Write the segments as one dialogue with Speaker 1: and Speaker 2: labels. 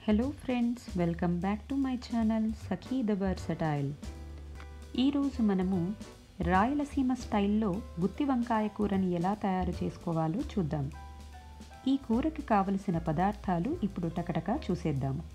Speaker 1: hello friends welcome back to my channel Sakhi the versatile ఈరోజు మనము రాయలసీమ స్టైల్లో గుత్తి వంకాయ కూరని ఎలా తయారు చేసుకోవాలో చూద్దాం ఈ కూరకి కావలసిన పదార్థాలు ఇప్పుడు టకటకా చూసేద్దాము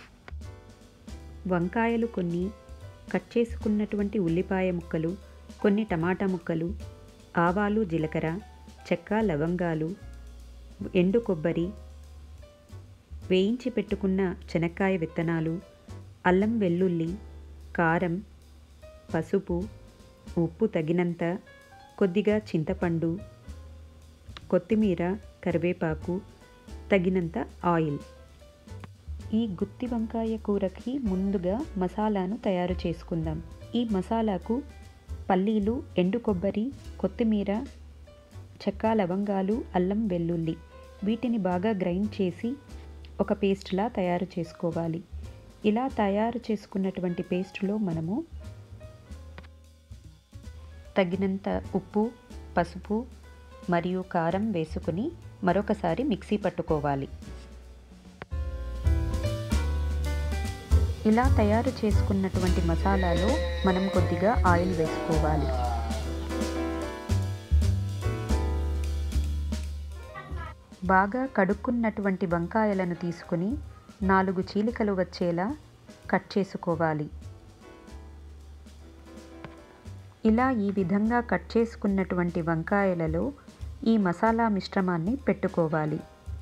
Speaker 1: వంకాయలు కొన్ని కట్ చేసుకున్నటువంటి ఉల్లిపాయ ముక్కలు కొన్ని టమాటా ముక్కలు ఆవాలు జీలకర్ర చెక్క లవంగాలు ఎండు కొబ్బరి వేయించి పెట్టుకున్న శనక్కాయ విత్తనాలు అల్లం వెల్లుల్లి కారం పసుపు ఉప్పు తగినంత కొద్దిగా చింతపండు కొత్తిమీర కరివేపాకు తగినంత ఆయిల్ ఈ గుత్తి వంకాయ కూరకి ముందుగా మసాలాను తయారు చేసుకుందాం ఈ మసాలాకు పల్లీలు ఎండు కొబ్బరి కొత్తిమీర చెక్క లవంగాలు అల్లం వెల్లుల్లి వీటిని బాగా గ్రైండ్ చేసి ఒక పేస్ట్లా తయారు చేసుకోవాలి ఇలా తయారు చేసుకున్నటువంటి పేస్ట్లో మనము తగినంత ఉప్పు పసుపు మరియు కారం వేసుకుని మరొకసారి మిక్సీ పట్టుకోవాలి ఇలా తయారు చేసుకున్నటువంటి మసాలాలో మనం కొద్దిగా ఆయిల్ వేసుకోవాలి బాగా కడుక్కున్నటువంటి వంకాయలను తీసుకుని నాలుగు చీలికలు వచ్చేలా కట్ చేసుకోవాలి ఇలా ఈ విధంగా కట్ చేసుకున్నటువంటి వంకాయలలో ఈ మసాలా మిశ్రమాన్ని పెట్టుకోవాలి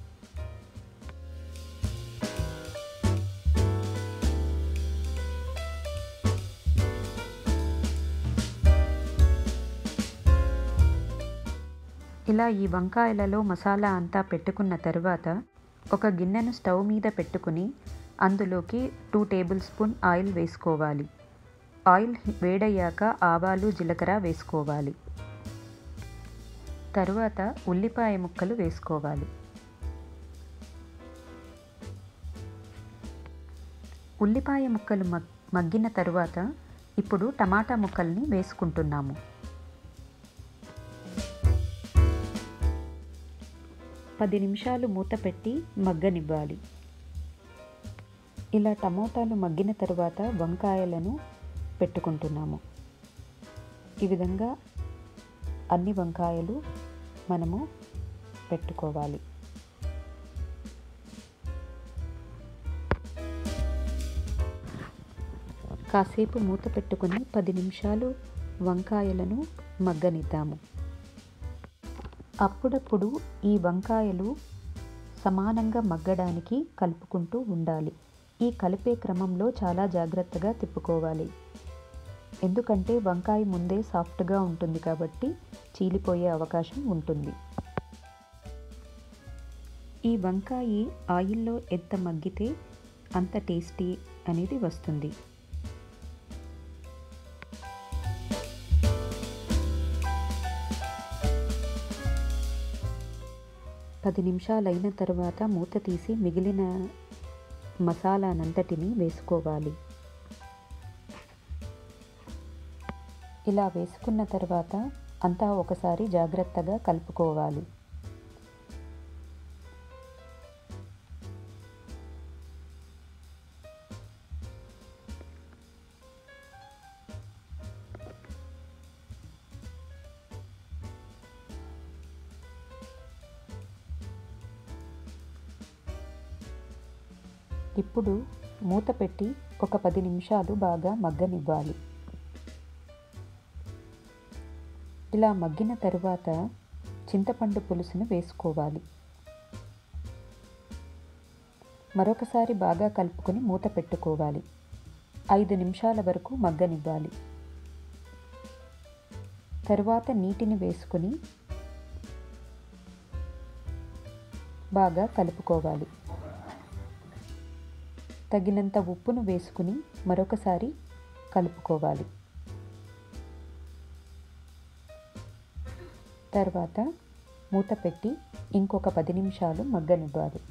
Speaker 1: ఇలా ఈ వంకాయలలో మసాలా అంతా పెట్టుకున్న తర్వాత ఒక గిన్నెను స్టవ్ మీద పెట్టుకుని అందులోకి టూ టేబుల్ స్పూన్ ఆయిల్ వేసుకోవాలి ఆయిల్ వేడయ్యాక ఆవాలు జీలకర్ర వేసుకోవాలి తరువాత ఉల్లిపాయ ముక్కలు వేసుకోవాలి ఉల్లిపాయ ముక్కలు మగ్గిన తరువాత ఇప్పుడు టమాటా ముక్కల్ని వేసుకుంటున్నాము పది నిమిషాలు మూత పెట్టి మగ్గనివ్వాలి ఇలా టమోటాలు మగ్గిన తరువాత వంకాయలను పెట్టుకుంటున్నాము ఈ విధంగా అన్ని వంకాయలు మనము పెట్టుకోవాలి కాసేపు మూత పెట్టుకుని పది నిమిషాలు వంకాయలను మగ్గనిద్దాము అప్పుడప్పుడు ఈ వంకాయలు సమానంగా మగ్గడానికి కలుపుకుంటూ ఉండాలి ఈ కలిపే క్రమంలో చాలా జాగ్రత్తగా తిప్పుకోవాలి ఎందుకంటే వంకాయ ముందే సాఫ్ట్గా ఉంటుంది కాబట్టి చీలిపోయే అవకాశం ఉంటుంది ఈ వంకాయ ఆయిల్లో ఎంత మగ్గితే అంత టేస్టీ అనేది వస్తుంది పది నిమిషాలైన తర్వాత మూత తీసి మిగిలిన మసాలానంతటిని వేసుకోవాలి ఇలా వేసుకున్న తర్వాత అంతా ఒకసారి జాగ్రత్తగా కలుపుకోవాలి ఇప్పుడు మూత పెట్టి ఒక పది నిమిషాలు బాగా మగ్గనివ్వాలి ఇలా మగ్గిన తరువాత చింతపండు పులుసును వేసుకోవాలి మరొకసారి బాగా కలుపుకొని మూత పెట్టుకోవాలి ఐదు నిమిషాల వరకు మగ్గనివ్వాలి తరువాత నీటిని వేసుకుని బాగా కలుపుకోవాలి తగినంత ఉప్పును వేసుకుని మరొకసారి కలుపుకోవాలి తర్వాత మూత పెట్టి ఇంకొక పది నిమిషాలు మగ్గనివ్వాలి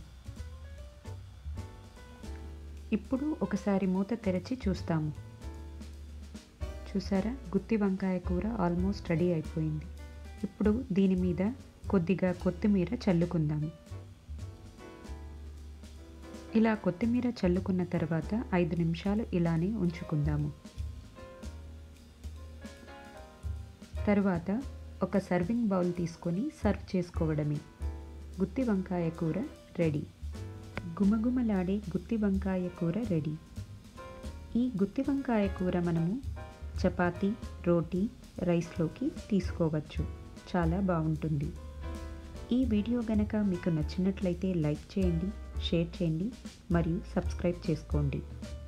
Speaker 1: ఇప్పుడు ఒకసారి మూత తెరచి చూస్తాము చూసారా గుత్తి వంకాయ కూర ఆల్మోస్ట్ రెడీ అయిపోయింది ఇప్పుడు దీని మీద కొద్దిగా కొత్తిమీర చల్లుకుందాము ఇలా కొత్తిమీర చల్లుకున్న తర్వాత ఐదు నిమిషాలు ఇలానే ఉంచుకుందాము తరువాత ఒక సర్వింగ్ బౌల్ తీసుకొని సర్వ్ చేసుకోవడమే గుత్తి వంకాయ కూర రెడీ గుమగుమలాడే గుత్తి వంకాయ కూర రెడీ ఈ గుత్తి వంకాయ కూర మనము చపాతీ రోటీ రైస్లోకి తీసుకోవచ్చు చాలా బాగుంటుంది ఈ వీడియో గనక మీకు నచ్చినట్లయితే లైక్ చేయండి షేర్ చేయండి మరియు సబ్స్క్రైబ్ చేసుకోండి